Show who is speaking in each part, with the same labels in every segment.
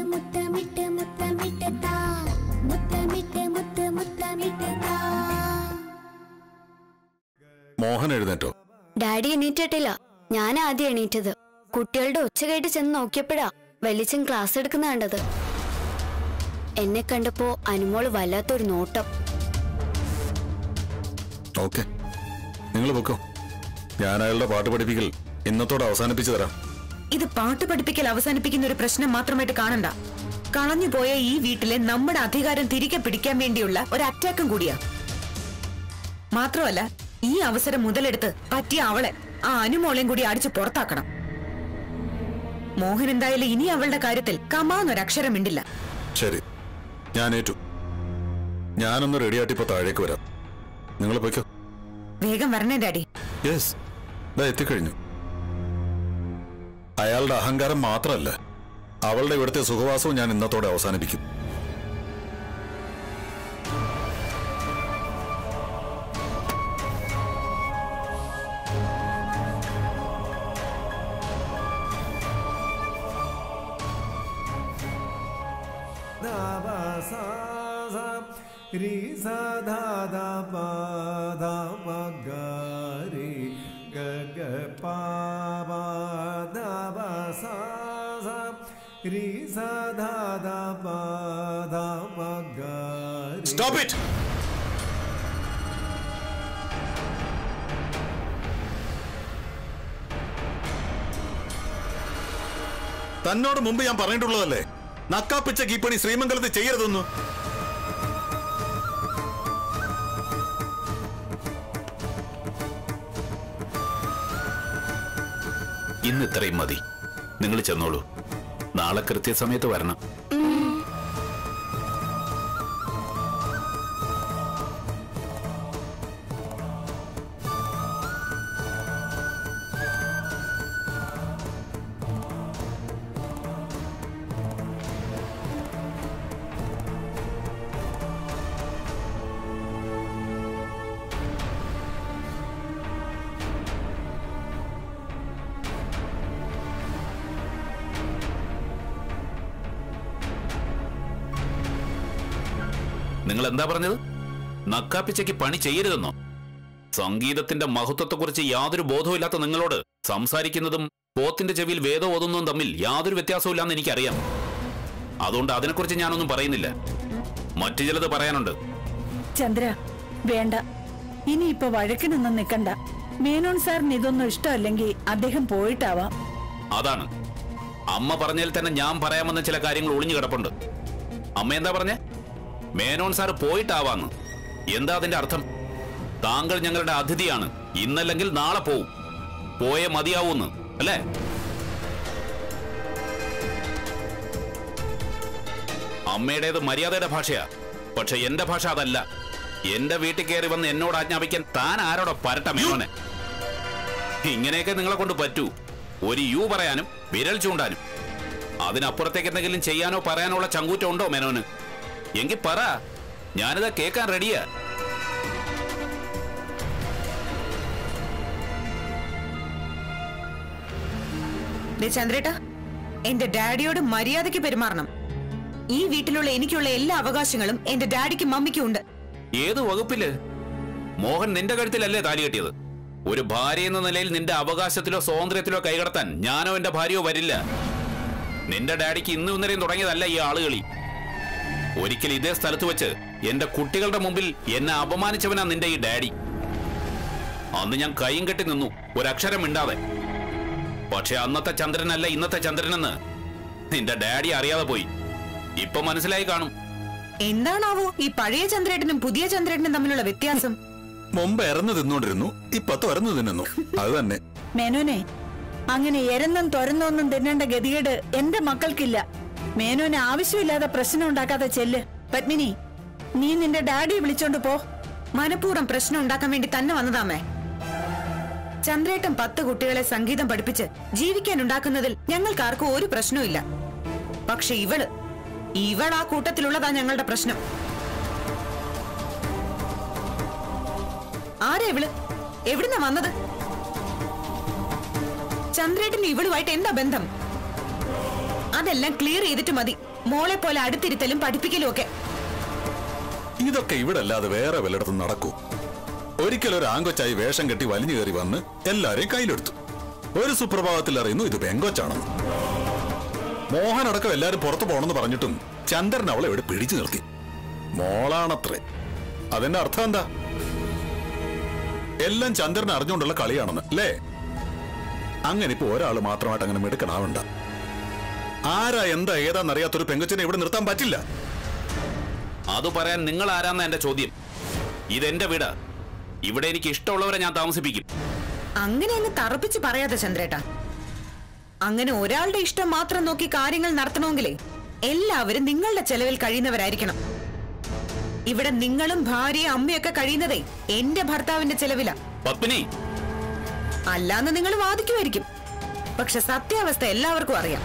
Speaker 1: മുത്തമിട്ട് മുത്തമിട്ട് താ മുത്തമിട്ട് മുത്ത് മുത്തമിട്ട് താ
Speaker 2: മോഹൻ എഴുന്നേറ്റോ
Speaker 3: ഡാഡി എണീറ്റിട്ടില്ല ഞാൻ ആദ്യം എണീറ്റത് കുട്ടികളുടെ ഒച്ച കേട്ട് ചെന്ന് നോക്കിയപ്പോഴാ വലിച്ചൻ ക്ലാസ് എടുക്കുന്ന കണ്ടത് എന്നെ കണ്ടപ്പോ അനുമോള് വല്ലാത്തൊരു നോട്ടം
Speaker 2: ഓക്കെ നിങ്ങൾ പൊക്കോ ഞാൻ അയാളുടെ പാട്ട് പഠിപ്പിക്കൽ ഇന്നത്തോടെ അവസാനിപ്പിച്ചു തരാം
Speaker 4: ഇത് പാട്ട് പഠിപ്പിക്കൽ അവസാനിപ്പിക്കുന്ന ഒരു പ്രശ്നം മാത്രമായിട്ട് കാണണ്ട കളഞ്ഞുപോയ ഈ വീട്ടിലെ നമ്മുടെ അധികാരം തിരികെ പിടിക്കാൻ വേണ്ടിയുള്ള ഒരു അറ്റാക്കും കൂടിയാ മാത്രമല്ല ഈ അവസരം മുതലെടുത്ത് പറ്റിയ അവളെ ആ അനുമോളെയും കൂടി അടിച്ചു പുറത്താക്കണം മോഹൻ എന്തായാലും ഇനി അവളുടെ കാര്യത്തിൽ കമാന്നൊരക്ഷരം മിണ്ടില്ല
Speaker 2: ശരി ഞാൻ ഏറ്റു ഞാനൊന്ന് റെഡിയായിട്ട് ഇപ്പൊ താഴേക്ക് വരാം നിങ്ങൾ പൊയ്ക്കോ
Speaker 4: വേഗം വരണേ ഡാഡി
Speaker 2: യെസ് ഇതാ എത്തിക്കഴിഞ്ഞു അയാളുടെ അഹങ്കാരം മാത്രമല്ല അവളുടെ ഇവിടുത്തെ സുഖവാസവും ഞാൻ ഇന്നത്തോടെ അവസാനിപ്പിക്കും
Speaker 5: धा वा सा सा रि सा धा धा पा धा प ग रि ग ग पा वा धा वा सा सा रि सा धा धा पा धा प ग रि
Speaker 2: സ്റ്റോപ്പ് ഇറ്റ് തന്നോട് മുമ്പ് ഞാൻ പറഞ്ഞിട്ടുള്ളതല്ലേ നക്കാപ്പിച്ച കീപ്പണി ശ്രീമംഗലത്ത് ചെയ്യരുതെന്നു
Speaker 6: ഇന്ന് ഇത്രയും മതി നിങ്ങൾ ചെന്നോളൂ നാളെ കൃത്യസമയത്ത് വരണം നിങ്ങൾ എന്താ പറഞ്ഞത് നക്കാപ്പിച്ചയ്ക്ക് പണി ചെയ്യരുതെന്നോ സംഗീതത്തിന്റെ മഹത്വത്തെക്കുറിച്ച് യാതൊരു ബോധവുമില്ലാത്ത നിങ്ങളോട് സംസാരിക്കുന്നതും പോത്തിന്റെ ചെവിയിൽ വേദം ഓതുന്നതും തമ്മിൽ യാതൊരു വ്യത്യാസവുമില്ലാന്ന് എനിക്കറിയാം അതുകൊണ്ട് അതിനെക്കുറിച്ച് ഞാനൊന്നും പറയുന്നില്ല മറ്റു ചിലത് പറയാനുണ്ട്
Speaker 7: ചന്ദ്ര വേണ്ട ഇനിയിപ്പോ വഴക്കിനൊന്നും നിക്കണ്ട മേനോൻ സാറിന് ഇതൊന്നും ഇഷ്ടമല്ലെങ്കിൽ അദ്ദേഹം പോയിട്ടാവാം
Speaker 6: അതാണ് അമ്മ പറഞ്ഞതിൽ തന്നെ ഞാൻ പറയാമെന്ന ചില കാര്യങ്ങൾ ഒളിഞ്ഞു കിടപ്പുണ്ട് അമ്മ എന്താ പറഞ്ഞേ മേനോൻ സാർ പോയിട്ടാവാന്ന് എന്താ അതിന്റെ അർത്ഥം താങ്കൾ ഞങ്ങളുടെ അതിഥിയാണ് ഇന്നല്ലെങ്കിൽ നാളെ പോവും പോയേ മതിയാവൂന്ന് അല്ലേ അമ്മയുടേത് മര്യാദയുടെ ഭാഷയാ പക്ഷെ എന്റെ ഭാഷ അതല്ല എന്റെ വീട്ടിൽ കയറി വന്ന് എന്നോട് ആജ്ഞാപിക്കാൻ താൻ ആരോടെ പരട്ട മേനോനെ ഇങ്ങനെയൊക്കെ നിങ്ങളെ കൊണ്ട് പറ്റൂ ഒരു യു പറയാനും വിരൽ ചൂണ്ടാനും അതിനപ്പുറത്തേക്ക് എന്തെങ്കിലും ചെയ്യാനോ പറയാനോ ഉള്ള ചങ്കൂറ്റം ഉണ്ടോ മേനോന് എങ്കിൽ പറ ഞാനിത് കേൾക്കാൻ റെഡിയാ
Speaker 4: ദേ ചന്ദ്രേട്ട എന്റെ ഡാഡിയോട് മര്യാദയ്ക്ക് പെരുമാറണം ഈ വീട്ടിലുള്ള എനിക്കുള്ള എല്ലാ അവകാശങ്ങളും എന്റെ ഡാഡിക്കും മമ്മിക്കും ഉണ്ട്
Speaker 6: ഏത് വകുപ്പില് മോഹൻ നിന്റെ കഴുത്തിലല്ലേ താലി കെട്ടിയത് ഒരു ഭാര്യ എന്ന നിലയിൽ നിന്റെ അവകാശത്തിലോ സ്വാതന്ത്ര്യത്തിലോ കൈകടത്താൻ ഞാനോ എന്റെ ഭാര്യയോ വരില്ല നിന്റെ ഡാഡിക്ക് ഇന്നും ഇന്നലെയും തുടങ്ങിയതല്ല ഈ ആളുകളി ഒരിക്കൽ ഇതേ സ്ഥലത്ത് വെച്ച് എന്റെ കുട്ടികളുടെ മുമ്പിൽ എന്നെ അപമാനിച്ചവനാ നിന്റെ ഈ ഡാഡി അന്ന് ഞാൻ കൈയും കെട്ടി നിന്നു ഒരക്ഷരം മിണ്ടാതെ പക്ഷെ അന്നത്തെ ചന്ദ്രനല്ല ഇന്നത്തെ ചന്ദ്രനെന്ന് നിന്റെ ഡാഡി അറിയാതെ പോയി ഇപ്പൊ മനസ്സിലായി കാണും
Speaker 4: എന്താണാവോ ഈ പഴയ ചന്ദ്രേട്ടനും പുതിയ ചന്ദ്രേട്ടനും തമ്മിലുള്ള വ്യത്യാസം
Speaker 2: മുമ്പ് ഇറന്നു തിന്നോണ്ടിരുന്നു ഇപ്പൊ തുറന്നു തിന്നുന്നു അത് തന്നെ
Speaker 7: മേനോനെ അങ്ങനെ എരന്നും തുരന്നൊന്നും തിന്നേണ്ട ഗതികേട് എന്റെ മക്കൾക്കില്ല മേനോന് ആവശ്യമില്ലാതെ പ്രശ്നം ഉണ്ടാക്കാതെ ചെല്ല് പത്മിനി നീ നിന്റെ ഡാഡിയെ വിളിച്ചോണ്ട് പോ
Speaker 4: മനഃപൂർവ്വം പ്രശ്നം ഉണ്ടാക്കാൻ വേണ്ടി തന്നെ വന്നതാമേ ചന്ദ്രേട്ടൻ പത്ത് കുട്ടികളെ സംഗീതം പഠിപ്പിച്ച് ജീവിക്കാൻ ഉണ്ടാക്കുന്നതിൽ ഞങ്ങൾക്കാർക്കും ഒരു പ്രശ്നവുമില്ല പക്ഷെ ഇവള് ഇവൾ ആ കൂട്ടത്തിലുള്ളതാ ഞങ്ങളുടെ പ്രശ്നം ആരാ ഇവള് എവിടുന്നാ വന്നത് ചന്ദ്രേട്ടന് ഇവളുമായിട്ട് എന്താ ബന്ധം അതെല്ലാം ക്ലിയർ ചെയ്തിട്ട് മതി മോളെ പോലെ അടുത്തിരുത്തലും പഠിപ്പിക്കലും ഒക്കെ
Speaker 2: ഇതൊക്കെ ഇവിടെ അല്ലാതെ വേറെ വല്ലയിടത്തും നടക്കൂ ഒരിക്കലും ഒരു ആങ്കൊച്ചായി വേഷം കെട്ടി വലിഞ്ഞു കയറി വന്ന് എല്ലാരെയും കയ്യിലെടുത്തു ഒരു സുപ്രഭാതത്തിൽ അറിയുന്നു ഇത് പെങ്കൊച്ചാണെന്ന് മോഹൻ അടക്കം എല്ലാരും പുറത്തു പോണെന്ന് പറഞ്ഞിട്ടും ചന്ദ്രൻ അവളെ ഇവിടെ പിടിച്ചു നിർത്തി മോളാണത്രേ അതിന്റെ അർത്ഥം എന്താ എല്ലാം ചന്ദ്രൻ അറിഞ്ഞുകൊണ്ടുള്ള കളിയാണെന്ന് അല്ലേ അങ്ങനെ ഇപ്പൊ ഒരാൾ മാത്രമായിട്ട് അങ്ങനെ മിടുക്കനാവണ്ട ആരാ എന്താ ഏതാന്നറിയാത്തൊരു പെങ്കൊച്ചിനെ ഇവിടെ നിർത്താൻ പറ്റില്ല
Speaker 6: അത് പറയാൻ നിങ്ങൾ ആരാന്ന എന്റെ ചോദ്യം ഇതെന്റെ വീട് ഇവിടെ എനിക്ക് ഇഷ്ടമുള്ളവരെ ഞാൻ താമസിപ്പിക്കും
Speaker 4: അങ്ങനെ അങ്ങ് തറപ്പിച്ച് പറയാതെ ചന്ദ്രേട്ട അങ്ങനെ ഒരാളുടെ ഇഷ്ടം മാത്രം നോക്കി കാര്യങ്ങൾ നടത്തണമെങ്കിലേ എല്ലാവരും നിങ്ങളുടെ ചെലവിൽ കഴിയുന്നവരായിരിക്കണം ഇവിടെ നിങ്ങളും ഭാര്യയും അമ്മയൊക്കെ കഴിയുന്നതേ എന്റെ ഭർത്താവിന്റെ ചെലവിലാ
Speaker 6: പത്മിനി
Speaker 4: അല്ലാന്ന് നിങ്ങൾ വാദിക്കുമായിരിക്കും പക്ഷെ സത്യാവസ്ഥ എല്ലാവർക്കും അറിയാം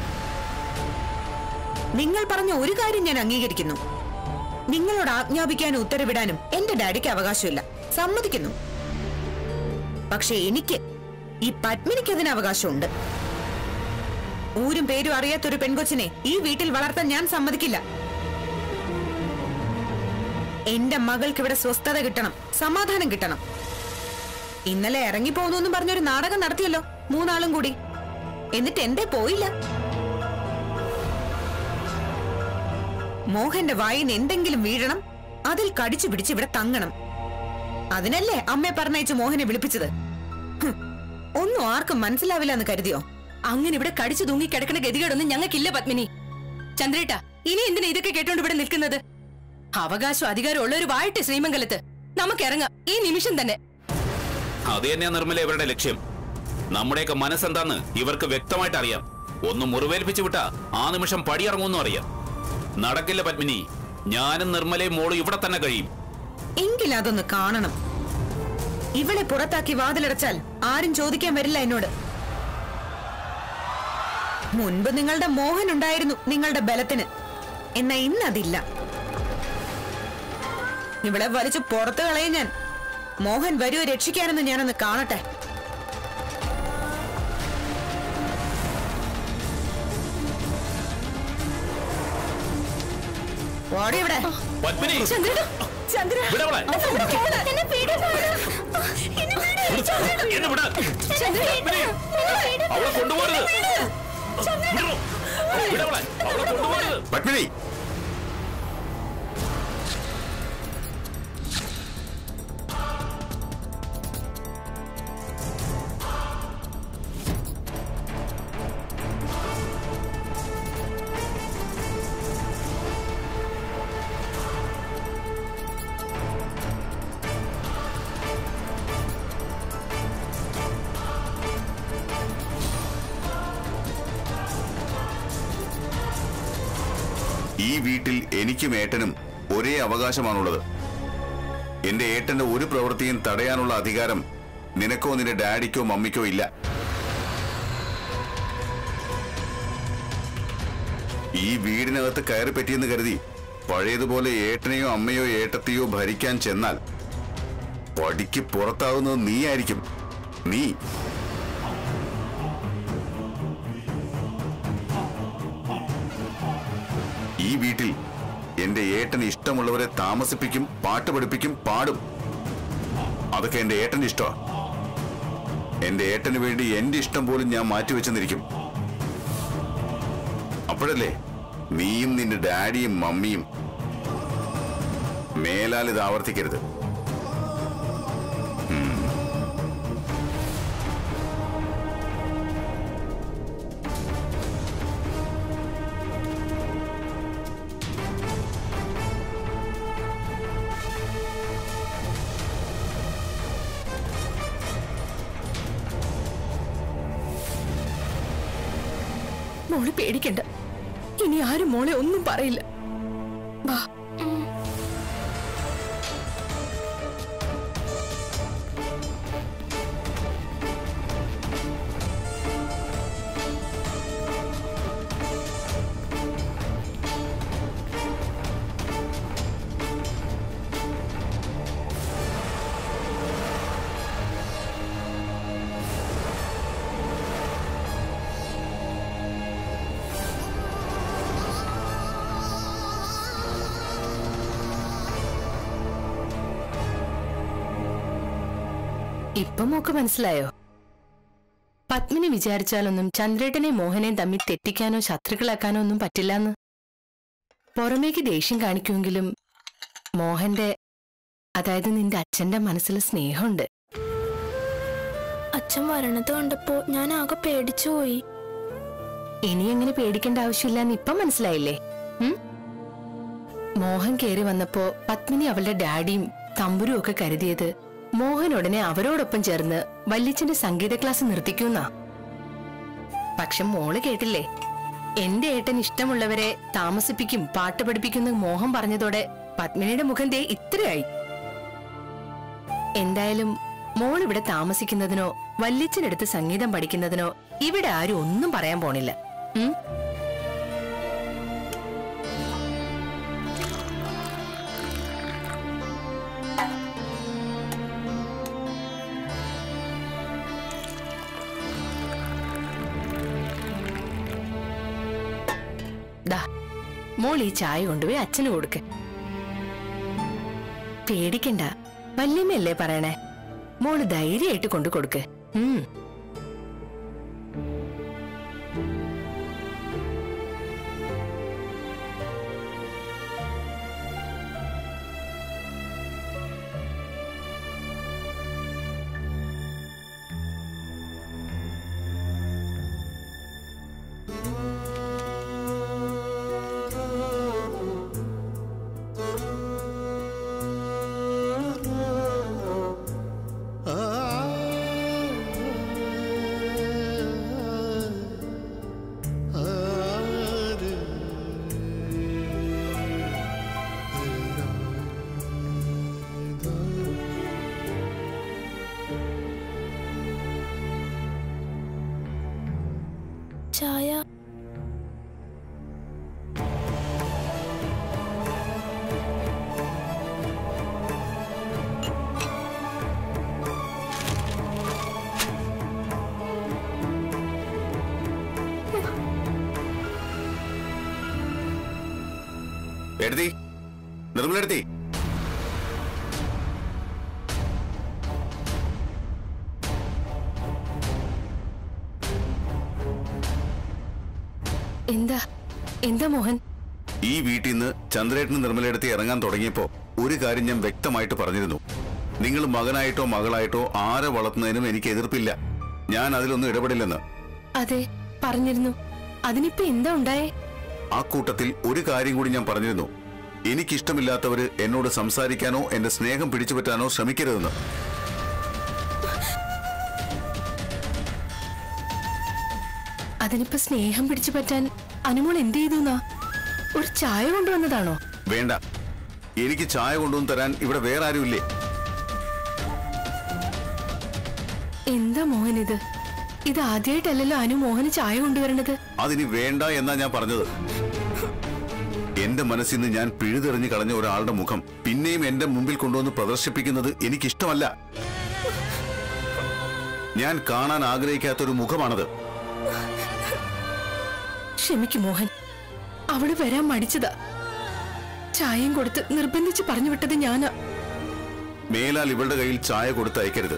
Speaker 4: നിങ്ങൾ പറഞ്ഞ ഒരു കാര്യം ഞാൻ അംഗീകരിക്കുന്നു നിങ്ങളോട് ആജ്ഞാപിക്കാനും ഉത്തരവിടാനും എന്റെ ഡാഡിക്ക് അവകാശമില്ല സമ്മതിക്കുന്നു പക്ഷെ എനിക്ക് ഈ പത്മിനിക്ക് അതിന് അവകാശമുണ്ട് ഊരും പേരും അറിയാത്തൊരു പെൺകൊച്ചിനെ ഈ വീട്ടിൽ വളർത്താൻ ഞാൻ സമ്മതിക്കില്ല എന്റെ മകൾക്ക് ഇവിടെ സ്വസ്ഥത കിട്ടണം സമാധാനം കിട്ടണം ഇന്നലെ ഇറങ്ങിപ്പോന്നു എന്നും പറഞ്ഞൊരു നാടകം നടത്തിയല്ലോ മൂന്നാളും കൂടി എന്നിട്ട് എന്തേ പോയില്ല മോഹന്റെ വായിന്ന് എന്തെങ്കിലും വീഴണം അതിൽ കടിച്ചു പിടിച്ച് ഇവിടെ തങ്ങണം അതിനല്ലേ അമ്മയെ പറഞ്ഞയച്ച് മോഹനെ വിളിപ്പിച്ചത് ഹും, ഒന്നും ആർക്കും മനസ്സിലാവില്ല എന്ന് കരുതിയോ
Speaker 8: അങ്ങനെ ഇവിടെ കടിച്ചു തൂങ്ങി കിടക്കണ ഗതികേടൊന്നും ഞങ്ങൾക്കില്ല പത്മിനി ചന്ദ്രേട്ട ഇനി എന്തിനാ ഇതൊക്കെ കേട്ടോണ്ട് ഇവിടെ നിൽക്കുന്നത് അവകാശം അധികാരം ഉള്ളവരുമായിട്ട് ശ്രീമംഗലത്ത് നമുക്കിറങ്ങാം ഈ നിമിഷം തന്നെ
Speaker 6: അത് തന്നെയാ നിർമ്മല ഇവരുടെ ലക്ഷ്യം നമ്മുടെയൊക്കെ മനസ്സെന്താന്ന് ഇവർക്ക് വ്യക്തമായിട്ട് അറിയാം ഒന്ന് മുറിവേൽപ്പിച്ചു വിട്ടാ ആ നിമിഷം പടിയിറങ്ങുമെന്നും അറിയാം നടക്കില്ല പത്മിനി ഞാനും നിർമ്മലയും മോളും ഇവിടെ തന്നെ കഴിയും
Speaker 4: എങ്കിൽ അതൊന്ന് കാണണം ഇവളെ പുറത്താക്കി വാതിലടച്ചാൽ ആരും ചോദിക്കാൻ വരില്ല എന്നോട് മുൻപ് നിങ്ങളുടെ മോഹൻ ഉണ്ടായിരുന്നു നിങ്ങളുടെ ബലത്തിന് എന്നാ ഇന്നതില്ല ഇവളെ വലിച്ചു പുറത്തു കളയും ഞാൻ മോഹൻ വരുവോ രക്ഷിക്കാനെന്ന് ഞാനൊന്ന് കാണട്ടെ ഓടി ഇവിടെ
Speaker 6: പത്മിനി
Speaker 8: ചന്ദ്രേട്ട ചന്ദ്ര
Speaker 6: വിടവളെ
Speaker 8: എന്നെ പേടിയാണ്.
Speaker 6: എന്നെ വിടാ പത്മിനി, അവളെ കൊണ്ടുപോകരുത് വിടറോ? വിടവളെ അവളെ കൊണ്ടുപോകരുത്
Speaker 2: പത്മിനി
Speaker 9: ഈ വീട്ടിൽ എനിക്കും ഏട്ടനും ഒരേ അവകാശമാണുള്ളത് എന്റെ ഏട്ടന്റെ ഒരു പ്രവൃത്തിയും തടയാനുള്ള അധികാരം നിനക്കോ നിന്റെ ഡാഡിക്കോ മമ്മിക്കോ ഇല്ല ഈ വീടിനകത്ത് കയറി പറ്റിയെന്ന് കരുതി പഴയതുപോലെ ഏട്ടനെയോ അമ്മയോ ഏട്ടത്തെയോ ഭരിക്കാൻ ചെന്നാൽ പടിക്ക് പുറത്താവുന്നത് നീയായിരിക്കും നീ ഈ വീട്ടിൽ എന്റെ ഏട്ടന് ഇഷ്ടമുള്ളവരെ താമസിപ്പിക്കും പാട്ട് പഠിപ്പിക്കും പാടും അതൊക്കെ എന്റെ ഏട്ടന്റെ ഇഷ്ടമാ എന്റെ ഏട്ടന് വേണ്ടി എന്റെ ഇഷ്ടം പോലും ഞാൻ മാറ്റിവെച്ചെന്നിരിക്കും അപ്പോഴല്ലേ നീയും നിന്റെ ഡാഡിയും മമ്മിയും മേലാൽ ഇത് ആവർത്തിക്കരുത്
Speaker 8: മോള് പേടിക്കണ്ട ഇനി ആരും മോളെ ഒന്നും പറയില്ല വാ ഇപ്പൊ മോക്ക് മനസ്സിലായോ പത്മിനി വിചാരിച്ചാലൊന്നും ചന്ദ്രേട്ടനെയും മോഹനെയും തമ്മിൽ തെറ്റിക്കാനോ ശത്രുക്കളാക്കാനോ ഒന്നും പറ്റില്ലെന്ന് പുറമേക്ക് ദേഷ്യം കാണിക്കുമെങ്കിലും മോഹന്റെ അതായത് നിന്റെ അച്ഛന്റെ മനസ്സിൽ സ്നേഹമുണ്ട്
Speaker 1: അച്ഛൻ വരണത് കണ്ടപ്പോ ഞാൻ ആകെ പേടിച്ചുപോയി
Speaker 8: ഇനി അങ്ങനെ പേടിക്കേണ്ട ആവശ്യമില്ലെന്ന് ഇപ്പം മനസ്സിലായില്ലേ ഉം? മോഹൻ കേറി വന്നപ്പോ പത്മിനി അവളുടെ ഡാഡിയും തമ്പുരും ഒക്കെ കരുതിയത് മോഹൻ ഉടനെ അവരോടൊപ്പം ചേർന്ന് വല്യച്ഛന്റെ സംഗീത ക്ലാസ് നിർത്തിക്കുന്നാ പക്ഷെ മോള് കേട്ടില്ലേ എന്റെ ഏട്ടൻ ഇഷ്ടമുള്ളവരെ താമസിപ്പിക്കും പാട്ട് പഠിപ്പിക്കുന്ന മോഹൻ പറഞ്ഞതോടെ പത്മിനിയുടെ മുഖം ദേ ഇത്രയായി എന്തായാലും മോൾ ഇവിടെ താമസിക്കുന്നതിനോ വല്യച്ഛനടുത്ത് സംഗീതം പഠിക്കുന്നതിനോ ഇവിടെ ആരും ഒന്നും പറയാൻ പോണില്ല ഉം? ദാ മോൾ ഈ ചായ കൊണ്ടുപോയി അച്ഛന് കൊടുക്ക് പേടിക്കണ്ട വല്യമ്മയല്ലേ പറയണേ മോള് ധൈര്യമായിട്ട് കൊണ്ടു കൊടുക്ക് ഉം
Speaker 1: ചായ
Speaker 9: എടുത്തി നിർമ്മലെടുത്തി
Speaker 8: എന്താ എന്താ മോഹൻ
Speaker 9: ഈ വീട്ടിൽ നിന്ന് ചന്ദ്രേട്ടന് നിർമ്മലയെടുത്ത് ഇറങ്ങാൻ തുടങ്ങിയപ്പോ ഒരു കാര്യം ഞാൻ വ്യക്തമായിട്ട് പറഞ്ഞിരുന്നു നിങ്ങൾ മകനായിട്ടോ മകളായിട്ടോ ആരെ വളർത്തുന്നതിനും എനിക്ക് എതിർപ്പില്ല ഞാൻ അതിലൊന്നും ഇടപെടില്ലെന്ന്
Speaker 8: അതെ പറഞ്ഞിരുന്നു അതിനിപ്പോ എന്താ ഉണ്ടായേ
Speaker 9: ആ കൂട്ടത്തിൽ ഒരു കാര്യം കൂടി ഞാൻ പറഞ്ഞിരുന്നു എനിക്കിഷ്ടമില്ലാത്തവര് എന്നോട് സംസാരിക്കാനോ എന്റെ സ്നേഹം പിടിച്ചുപറ്റാനോ ശ്രമിക്കരുതെന്ന്
Speaker 8: അതിനിപ്പോ സ്നേഹം പിടിച്ചു പറ്റാൻ അനുമോൾ എന്ത് ചെയ്തു ഒരു ചായ കൊണ്ടുവന്നതാണോ
Speaker 9: വേണ്ട എനിക്ക് ചായ കൊണ്ടുവന്ന് തരാൻ ഇവിടെ വേറെ ആരുമില്ലേ
Speaker 8: എന്താ മോഹൻ ഇത് ഇത് ആദ്യമായിട്ടല്ലല്ലോ അനു മോഹന് ചായ കൊണ്ടുവരണത്
Speaker 9: അതിനി വേണ്ട എന്നാ ഞാൻ പറഞ്ഞത് എന്റെ മനസ്സിൽ നിന്ന് ഞാൻ പിഴുതെറിഞ്ഞു കളഞ്ഞ ഒരാളുടെ മുഖം പിന്നെയും എന്റെ മുമ്പിൽ കൊണ്ടുവന്ന് പ്രദർശിപ്പിക്കുന്നത് എനിക്കിഷ്ടമല്ല ഞാൻ കാണാൻ ആഗ്രഹിക്കാത്തൊരു മുഖമാണത്
Speaker 8: ക്ഷമിക്കും മോഹൻ അവള് വരാൻ മടിച്ചതാ ചായയും കൊടുത്ത് നിർബന്ധിച്ച് പറഞ്ഞു വിട്ടത് ഞാനാ
Speaker 9: മേലാൽ ഇവളുടെ കയ്യിൽ ചായ കൊടുത്ത് അയക്കരുത്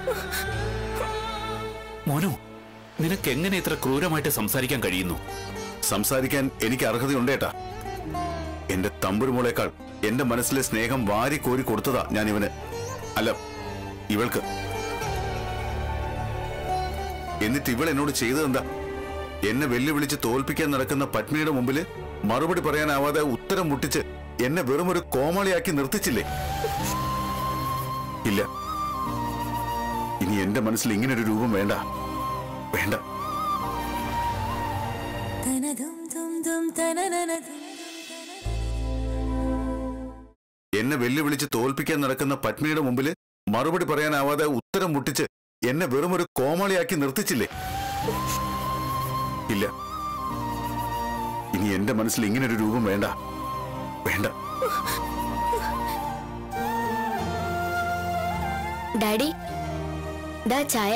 Speaker 6: മോനു നിനക്ക് എങ്ങനെ ഇത്ര ക്രൂരമായിട്ട് സംസാരിക്കാൻ കഴിയുന്നു
Speaker 9: സംസാരിക്കാൻ എനിക്ക് അർഹതയുണ്ടേട്ടാ എന്റെ തമ്പുരുമോളേക്കാൾ എന്റെ മനസ്സിലെ സ്നേഹം വാരി കോരി കൊടുത്തതാ ഞാൻ ഇവന് അല്ല ഇവൾക്ക് എന്നിട്ട് ഇവൾ എന്നോട് ചെയ്തതെന്താ എന്നെ വെല്ലുവിളിച്ച് തോൽപ്പിക്കാൻ നടക്കുന്ന പത്മിനിയുടെ മുമ്പില് മറുപടി പറയാനാവാതെ ഉത്തരം മുട്ടിച്ച് എന്നെ വെറുമൊരു കോമാളിയാക്കി നിർത്തിച്ചില്ലേ ഇല്ല ഇനി എന്റെ മനസ്സിൽ ഇങ്ങനൊരു രൂപം വേണ്ട വേണ്ട എന്നെ വെല്ലുവിളിച്ച് തോൽപ്പിക്കാൻ നടക്കുന്ന പത്മിനിയുടെ മുമ്പില് മറുപടി പറയാനാവാതെ ഉത്തരം മുട്ടിച്ച് എന്നെ വെറുമൊരു കോമാളിയാക്കി നിർത്തിച്ചില്ലേ ഇല്ല ഇനി എന്റെ മനസ്സിൽ ഇങ്ങനൊരു രൂപം വേണ്ട വേണ്ട
Speaker 3: ഡാഡി ദാ ചായ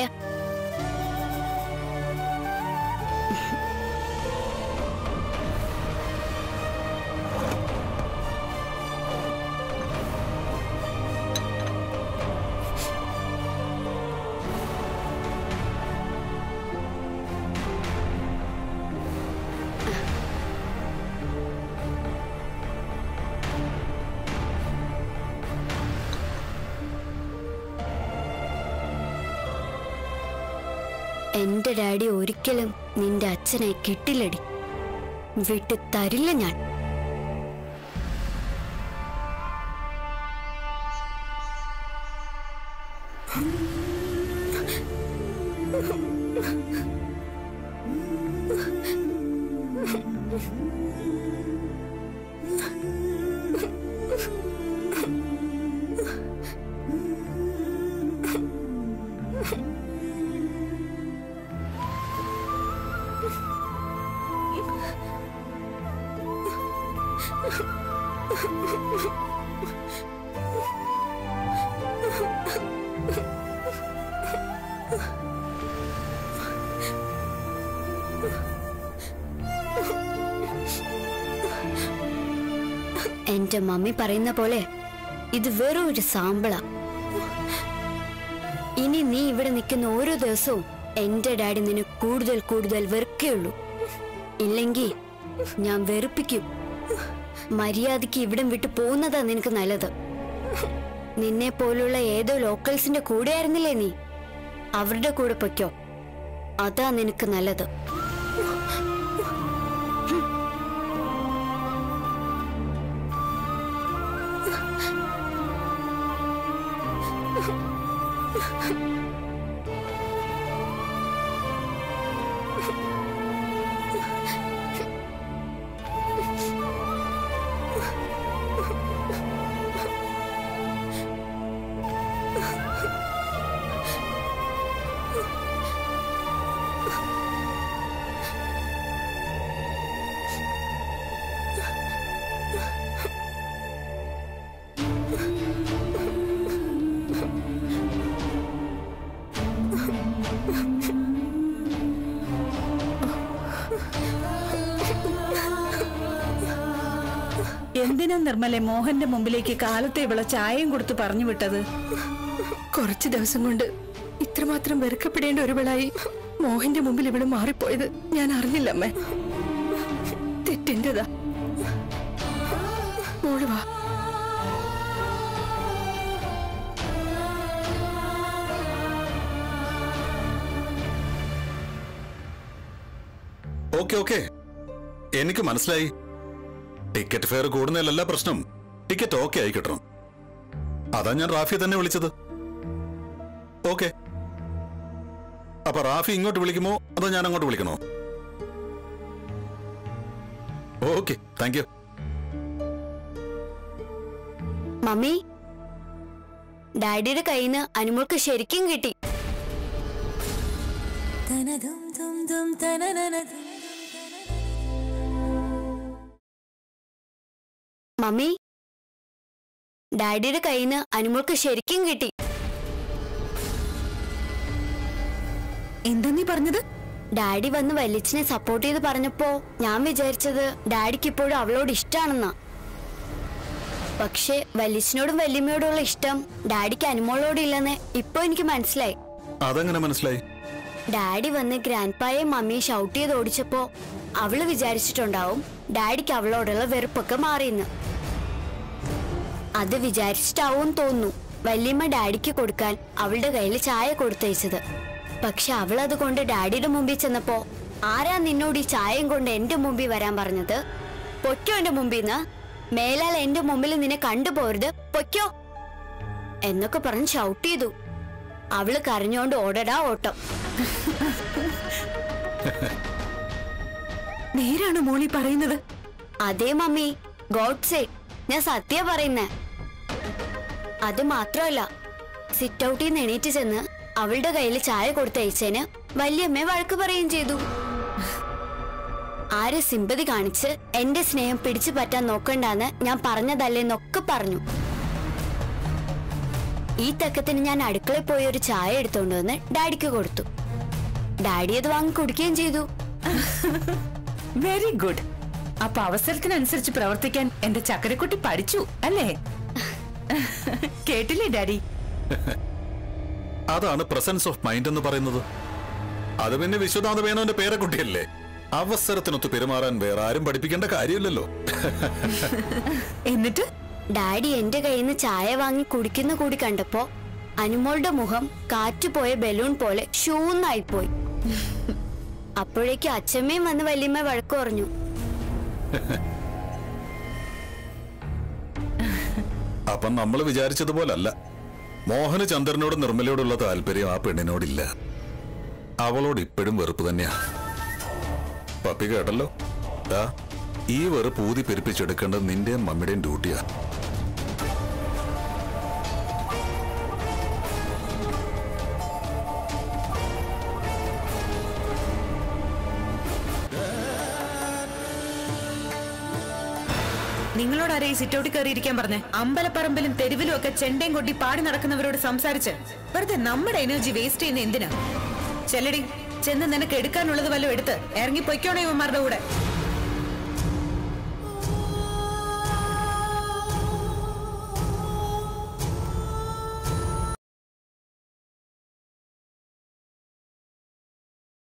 Speaker 3: എന്റെ ഡാഡി ഒരിക്കലും നിന്റെ അച്ഛനെ കിട്ടില്ലടി വിട്ടു തരില്ല ഞാൻ എന്റെ മമ്മി പറയുന്ന പോലെ ഇത് വെറും ഒരു സാമ്പിളാ ഇനി നീ ഇവിടെ നിൽക്കുന്ന ഓരോ ദിവസവും എന്റെ ഡാഡി നിന്നെ കൂടുതൽ കൂടുതൽ വെറുക്കേയുള്ളൂ ഇല്ലെങ്കിൽ ഞാൻ വെറുപ്പിക്കും മര്യാദയ്ക്ക് ഇവിടം വിട്ടു പോകുന്നതാ നിനക്ക് നല്ലത് നിന്നെ പോലുള്ള ഏതോ ലോക്കൽസിന്റെ കൂടെ ആയിരുന്നില്ലേ നീ അവരുടെ കൂടെ പൊയ്ക്കോ അതാ നിനക്ക് നല്ലത്
Speaker 7: എന്തിനാ നിർമ്മലെ മോഹന്റെ മുമ്പിലേക്ക് കാലത്തെ ഇവളെ ചായയും കൊടുത്ത് പറഞ്ഞു വിട്ടത്
Speaker 8: കുറച്ചു ദിവസം കൊണ്ട് ഇത്രമാത്രം വെറുക്കപ്പെടേണ്ട ഒരുവളായി മോഹന്റെ മുമ്പിൽ ഇവിടെ മാറിപ്പോയത് ഞാൻ അറിഞ്ഞില്ല അമ്മേ തെറ്റെന്റെതാ മോള് വാ
Speaker 2: ഓക്കെ ഓക്കെ എനിക്ക് മനസ്സിലായി ടിക്കറ്റ് ഫെയർ കൂടുന്നതിലല്ല പ്രശ്നം ടിക്കറ്റ് ഓക്കെ ആയി കിട്ടണം അതാ ഞാൻ റാഫിയെ തന്നെ വിളിച്ചത് ഓക്കെ അപ്പൊ റാഫി ഇങ്ങോട്ട് വിളിക്കുമോ അതോ ഞാൻ അങ്ങോട്ട് വിളിക്കണോ ഓക്കെ താങ്ക് യു
Speaker 3: മമ്മി ഡാഡിയുടെ കയ്യിൽ നിന്ന് അനുമോൾക്ക് ശരിക്കും കിട്ടി മമ്മി ഡാഡിയുടെ കയ്യിൽ നിന്ന് അനുമോൾക്ക് ശരിക്കും കിട്ടി
Speaker 4: എന്താ നീ പറഞ്ഞത്
Speaker 3: ഡാഡി വന്ന് വല്യച്ഛനെ സപ്പോർട്ട് ചെയ്ത് പറഞ്ഞപ്പോ ഞാൻ വിചാരിച്ചത് ഡാഡിക്ക് ഇപ്പോഴും അവളോട് ഇഷ്ടാണെന്നാ പക്ഷേ വല്യച്ഛനോടും വല്യമ്മയോടുള്ള ഇഷ്ടം ഡാഡിക്ക് അനുമോളോടില്ലെന്ന് ഇപ്പൊ എനിക്ക് മനസ്സിലായി
Speaker 2: അതെങ്ങനെ മനസ്സിലായി
Speaker 3: ഡാഡി വന്ന് ഗ്രാൻഡ് പായെ മമ്മിയെ ഷൗട്ട് ചെയ്ത് ഓടിച്ചപ്പോ അവള് വിചാരിച്ചിട്ടുണ്ടാവും ഡാഡിക്ക് അവളോടുള്ള വെറുപ്പൊക്കെ മാറിയെന്ന് അത് വിചാരിച്ചിട്ടാവും തോന്നുന്നു വല്യമ്മ ഡാഡിക്ക് കൊടുക്കാൻ അവളുടെ കയ്യിൽ ചായ കൊടുത്തയച്ചത് പക്ഷെ അവൾ അത് കൊണ്ട് ഡാഡിയുടെ മുമ്പിൽ ചെന്നപ്പോ ആരാ നിന്നോട് ഈ ചായയും കൊണ്ട് എന്റെ മുമ്പിൽ വരാൻ പറഞ്ഞത് പൊയ്ക്കോ എന്റെ മുമ്പിൽ നിന്ന് മേലാൽ എന്റെ മുമ്പിൽ നിന്നെ കണ്ടുപോരുത് പൊയ്ക്കോ എന്നൊക്കെ പറഞ്ഞ് ഷൗട്ട് ചെയ്തു അവള് കരഞ്ഞോണ്ട് ഓടടാ ഓട്ടം
Speaker 4: നേരാണ് മോളി പറയുന്നത്
Speaker 3: അതേ മമ്മി ഗോഡ്സേ ഞാൻ സത്യ പറയുന്നേ അത് മാത്രമല്ല സിറ്റ് ഔട്ടിൽ നിന്ന് എണീറ്റ് ചെന്ന് അവളുടെ കയ്യിൽ ചായ കൊടുത്തയച്ചതിന് വല്യമ്മ വഴക്ക് പറയുകയും ചെയ്തു ആര് സിമ്പതി കാണിച്ച് എന്റെ സ്നേഹം പിടിച്ചു പറ്റാൻ നോക്കണ്ടാന്ന് ഞാൻ പറഞ്ഞതല്ലേന്നൊക്കെ പറഞ്ഞു ഈ തക്കത്തിന് ഞാൻ അടുക്കളയിൽ പോയി ഒരു ചായ എടുത്തോണ്ട് വന്ന് ഡാഡിക്ക് കൊടുത്തു ഡാഡി അത് വാങ്ങി കുടിക്കുകയും ചെയ്തു
Speaker 4: വെരി ഗുഡ് അപ്പൊ അവസരത്തിനനുസരിച്ച് പ്രവർത്തിക്കാൻ എന്റെ ചക്കരക്കുട്ടി പഠിച്ചു അല്ലേ കേട്ടില്ലേ ഡാഡി
Speaker 2: അതാണ് പ്രസൻസ് ഓഫ് മൈൻഡ് എന്ന് പറയുന്നത് അത് പിന്നെ വിശ്വനാഥ മേനോന്റെ പേരക്കുട്ടിയല്ലേ അവസരത്തിനൊത്ത് പെരുമാറാൻ വേറെ ആരും പഠിപ്പിക്കേണ്ട കാര്യമില്ലല്ലോ
Speaker 4: എന്നിട്ട്
Speaker 3: ഡാഡി എന്റെ കയ്യിൽ നിന്ന് ചായ വാങ്ങി കുടിക്കുന്ന കൂടി കണ്ടപ്പോ അനുമോളുടെ മുഖം കാറ്റുപോയ ബലൂൺ പോലെ ഷൂന്നായിപ്പോയി അപ്പോഴേക്കും അച്ഛമ്മയും വന്ന് വല്യമ്മ വഴക്കു പറഞ്ഞു
Speaker 2: അപ്പം നമ്മൾ വിചാരിച്ചതുപോലല്ല മോഹന് ചന്ദ്രനോട് നിർമ്മലയോടുള്ള താല്പര്യം ആ പെണ്ണിനോടില്ല അവളോട് ഇപ്പോഴും വെറുപ്പ് തന്നെയാ പപ്പി കേട്ടല്ലോ ദാ, ഈ വെറുപ്പ് ഊതി പെരുപ്പിച്ചെടുക്കേണ്ടത് നിന്റെയും മമ്മിയുടെയും ഡ്യൂട്ടിയാ
Speaker 4: നിങ്ങളോട് ആരെ ഈ സിറ്റൗട്ടിൽ കയറിയിരിക്കാൻ പറഞ്ഞേ അമ്പലപ്പറമ്പിലും തെരുവിലും ഒക്കെ ചെണ്ടയും കൊട്ടി പാടി നടക്കുന്നവരോട് സംസാരിച്ച് വെറുതെ നമ്മുടെ എനർജി വേസ്റ്റ് ചെയ്യുന്ന എന്തിനാ ചെല്ലടി ചെന്ന് നിനക്ക് എടുക്കാനുള്ളത് വല്ലതും എടുത്ത് ഇറങ്ങി പൊയ്ക്കോണേ ഇവന്മാരുടെ കൂടെ